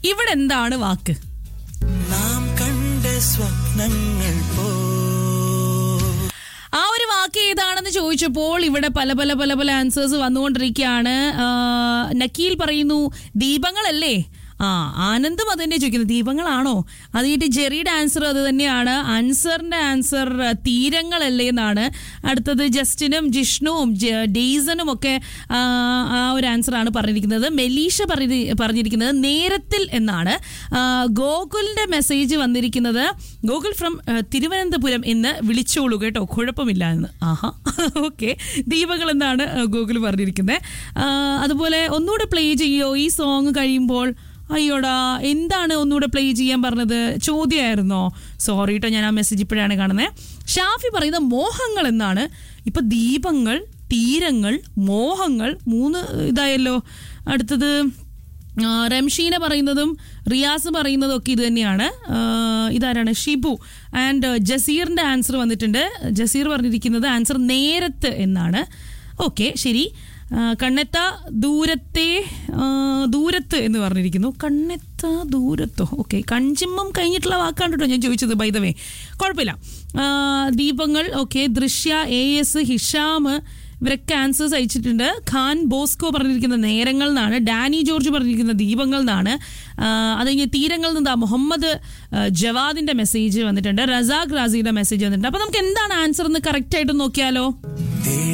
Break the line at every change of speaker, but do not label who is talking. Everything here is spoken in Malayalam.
ഇവിടെ എന്താണ് വാക്ക്
നാം കണ്ട സ്വപ്നങ്ങൾ പോ
ആ ഒരു വാക്ക് ഏതാണെന്ന് ചോദിച്ചപ്പോൾ ഇവിടെ പല പല പല പല ആൻസേഴ്സ് വന്നുകൊണ്ടിരിക്കുകയാണ് ആ, നക്കീൽ പറയുന്നു ദീപങ്ങളല്ലേ ആ ആനന്ദും അത് തന്നെ ചോദിക്കുന്നത് ദീപങ്ങളാണോ അത് കഴിഞ്ഞിട്ട് ജെറിയുടെ ആൻസർ അത് തന്നെയാണ് ആൻസറിന്റെ ആൻസർ തീരങ്ങളല്ലേ എന്നാണ് അടുത്തത് ജസ്റ്റിനും ജിഷ്ണുവും ജ- ഡെയ്സനും ഒക്കെ ആ, ആ ഒരു ആൻസർ ആണ് പറഞ്ഞിരിക്കുന്നത് മെലീഷ പറഞ്ഞി- പറഞ്ഞിരിക്കുന്നത് നേരത്തിൽ എന്നാണ് ആ, ഗോകുലിന്റെ മെസ്സേജ് വന്നിരിക്കുന്നത് ഗോകുൽ ഫ്രം തിരുവനന്തപുരം എന്ന് വിളിച്ചോളൂ കേട്ടോ കുഴപ്പമില്ല എന്ന് ആഹാ ഓക്കെ ദീപകൾ എന്നാണ് ആ, ഗോകുൽ പറഞ്ഞിരിക്കുന്നത് ആ, അതുപോലെ ഒന്നുകൂടെ പ്ലേ ചെയ്യോ ഈ സോങ് കഴിയുമ്പോൾ അയ്യോടാ എന്താണ് ഒന്നുകൂടെ പ്ലേ ചെയ്യാൻ പറഞ്ഞത് ചോദ്യമായിരുന്നോ സോറി കേട്ടോ ഞാൻ ആ മെസ്സേജ് ഇപ്പോഴാണ് കാണുന്നത് ഷാഫി പറയുന്നത് മോഹങ്ങൾ എന്നാണ് ഇപ്പൊ ദീപങ്ങൾ തീരങ്ങൾ മോഹങ്ങൾ മൂന്ന് ഇതായല്ലോ അടുത്തത് ആ, റംഷീന പറയുന്നതും റിയാസ് പറയുന്നതും ഒക്കെ ഇത് തന്നെയാണ് ആ, ഇതാരാണ് ഷിബു ആൻഡ് ജസീറിന്റെ ആൻസർ വന്നിട്ടുണ്ട് ജസീർ പറഞ്ഞിരിക്കുന്നത് ആൻസർ നേരത്ത് എന്നാണ് ഓക്കെ ശരി ആ, കണ്ണെത്ത ദൂരത്തെ ആ, ദൂരത്ത് എന്ന് പറഞ്ഞിരിക്കുന്നു കണ്ണെത്ത ദൂരത്തോ ഓക്കെ കഞ്ചിമ്മം കഴിഞ്ഞിട്ടുള്ള വാക്കാണ് കേട്ടോ ഞാൻ ചോദിച്ചത് ബൈദവേ കുഴപ്പമില്ല ആ, ദീപങ്ങൾ okay Drishya A S Hisham ഇവരൊക്കെ ആൻസേഴ്സ് അയച്ചിട്ടുണ്ട് ഖാൻ ബോസ്കോ പറഞ്ഞിരിക്കുന്ന നേരങ്ങൾ എന്നാണ് ഡാനി ജോർജ് പറഞ്ഞിരിക്കുന്ന ദീപങ്ങൾ എന്നാണ് ആ, അത് കഴിഞ്ഞ് തീരങ്ങൾ നിന്ന് ദാ മുഹമ്മദ് ആ, ജവാദിന്റെ മെസ്സേജ് വന്നിട്ടുണ്ട് റസാഖ് റാസിയുടെ മെസ്സേജ് വന്നിട്ടുണ്ട് അപ്പൊ നമുക്ക് എന്താണ് ആൻസർ എന്ന് കറക്റ്റ് ആയിട്ട് നോക്കിയാലോ
തേടി